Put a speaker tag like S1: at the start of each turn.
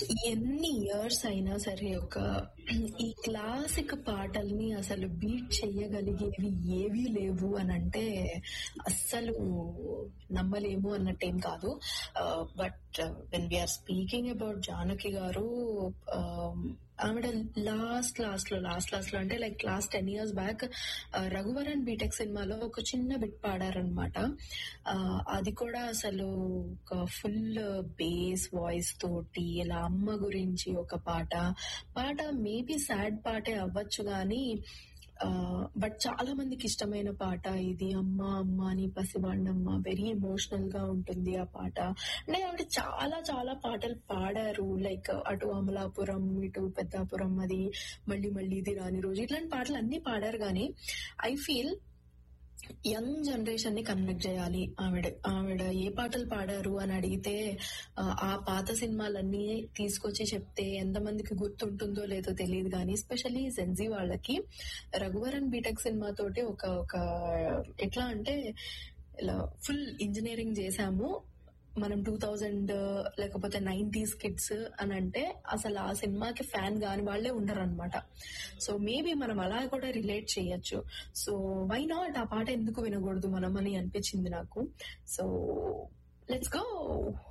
S1: ఎన్ని ఇయర్స్ అయినా సరే ఒక ఈ క్లాసిక్ పాటల్ని అసలు బీట్ చెయ్యగలిగేవి ఏవీ లేవు అని అంటే అస్సలు నమ్మలేము అన్నట్టేం కాదు but when we are speaking about Janaki garu ఆవిడ లాస్ట్ లాస్ట్ లో లాస్ట్ లాస్ట్ లో అంటే like last ten years back Raghuvaran BTech సినిమాలో ఒక చిన్న బిట్ పాడారనమాట అది కూడా అసలు ఒక ఫుల్ బేస్ వాయిస్ తోటి ఇలా అమ్మ గురించి ఒక పాట పాట మేబీ సాడ్ పాటే అవ్వచ్చు గాని బట్ చాలా మందికి ఇష్టమైన పాట ఇది అమ్మ అమ్మ అని పసివాండమ్మ వెరీ ఎమోషనల్ గా ఉంటుంది ఆ పాట అంటే ఆవిడ చాలా చాలా పాటలు పాడారు లైక్ అటు అమలాపురం ఇటు పెద్దాపురం అది మళ్ళీ మళ్ళీ ఇది రాని రోజు ఇట్లాంటి పాటలు అన్ని పాడారు కానీ ఐ ఫీల్ యంగ్ జనరేషన్ ని కనెక్ట్ చేయాలి ఆవిడ ఆవిడ ఏ పాటలు పాడారు అని అడిగితే ఆ పాత సినిమాలన్నీ తీసుకొచ్చి చెప్తే ఎంతమందికి గుర్తుంటుందో లేదో తెలియదు కానీ ఎస్పెషల్లీ జెన్జీ వాళ్ళకి రఘువరన్ బీటెక్ సినిమా తోటి ఒక ఒక ఎట్లా అంటే ఇలా ఫుల్ ఇంజనీరింగ్ చేశాము మనం టూ థౌజండ్ లేకపోతే నైన్టీస్ కిడ్స్ అని అంటే అసలు ఆ సినిమాకి ఫ్యాన్ కాని వాళ్లే ఉండరు అనమాట సో మేబీ మనం అలా కూడా రిలేట్ చేయొచ్చు సో వై నాట్ ఆ పాట ఎందుకు వినకూడదు మనం అని అనిపించింది నాకు సో లెట్స్ గో